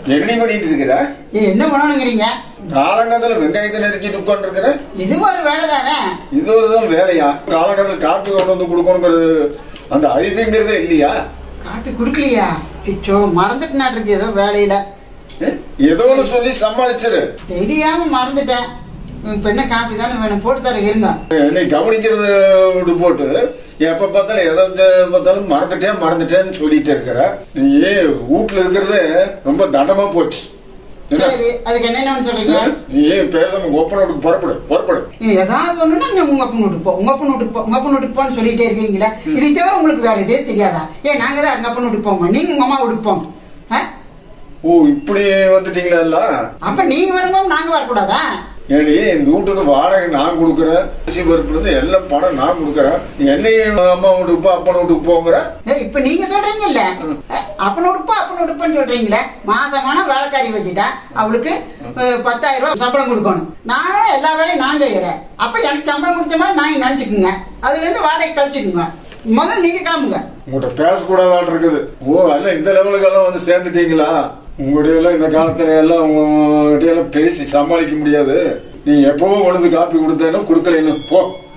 என்ன பண்ணிட்டு இருக்கிற ஏய், என்ன பண்ணணுங்கிறீங்க காலங்காலத்துல வெங்காயத்தை நெருக்கிட்டு உட்காந்துருக்கிற இது ஒரு வேலை தானே இது ஒரு தான் வேலையா காலங்காலத்துல காப்பி கொண்டு வந்து கொடுக்கணுங்கிறது அந்த அறிவுங்கிறதே இல்லையா காப்பி குடுக்கலையா பிச்சோ மறந்துட்டு இருக்கு ஏதோ வேலையில ஏ? ஏதோ ஒன்று சொல்லி சமாளிச்சிரு தெரியாம மறந்துட்டேன் இப்ப என்ன காப்பி தானே வேணும் போட்டு தர இருங்க என்னை கவனிக்கிறது விட்டு போட்டு எப்ப பார்த்தாலும் எதை பார்த்தாலும் மறந்துட்டேன் மறந்துட்டேன்னு சொல்லிட்டு இருக்கிற நீ வீட்டுல இருக்கிறது ரொம்ப தண்டமா போச்சு என்ன சரி அதுக்கு என்னென்னு சொல்றீங்க நீ பேசாம ஒப்பனோட்டுக்கு புறப்படு புறப்படு ஏய், ஏதாவது ஒண்ணுன்னா நீ உங்க அப்பன் வீட்டுக்கு போ உங்க அப்பன் வீட்டுக்கு போ உங்க அப்பன் வீட்டுக்கு போன்னு சொல்லிட்டே இருக்கீங்களே இதை தவிர உங்களுக்கு வேற இதே தெரியாதா ஏன் நாங்க தான் எங்க அப்பன் வீட்டுக்கு போவோம் நீங்க உங்க அம்மா வீட்டுக்கு போங்க ஆ? ஓ இப்படி வந்துட்டீங்களா அப்ப நீங்க வரும்போது நாங்க வரக்கூடாதா ஏடி இந்த வீட்டுக்கு வாடகை நான் கொடுக்குறேன் அரிசி பருப்புல இருந்து எல்லாம் பணம் நான் கொடுக்குறேன் நீ என்னையும் அம்மா வீட்டுக்கு போ அப்பா வீட்டுக்கு போங்கிற ஏய், இப்ப நீங்க சொல்றீங்கல்ல அப்பன் உடுப்பா அப்பன் உடுப்பான்னு சொல்றீங்களே மாசமான வேலைக்காரி வச்சுட்டா அவளுக்கு அஹ், பத்தாயிரம் ரூபாய் சம்பளம் கொடுக்கணும் நானும் எல்லா வேலையும் நான் செய்யறேன் அப்ப எனக்கு சம்பளம் கொடுத்த மாதிரி நான் நினைச்சுக்குங்க அதுல இருந்து வாடகை கழிச்சுக்குங்க முதல்ல நீங்க கிளம்புங்க உங்கள்கிட்ட பேசக்கூடாதாட்டு இருக்குது ஓ எல்லாம் இந்த லெவலுக்கு எல்லாம் வந்து சேர்ந்துட்டீங்களா உங்களுடைய எல்லாம் இந்த காலத்துல எல்லாம் உங்ககிட்ட எல்லாம் பேசி சமாளிக்க முடியாது நீ எப்பவும் கொண்டு வந்து காப்பி கொடுத்தாலும் கொடுக்கல போ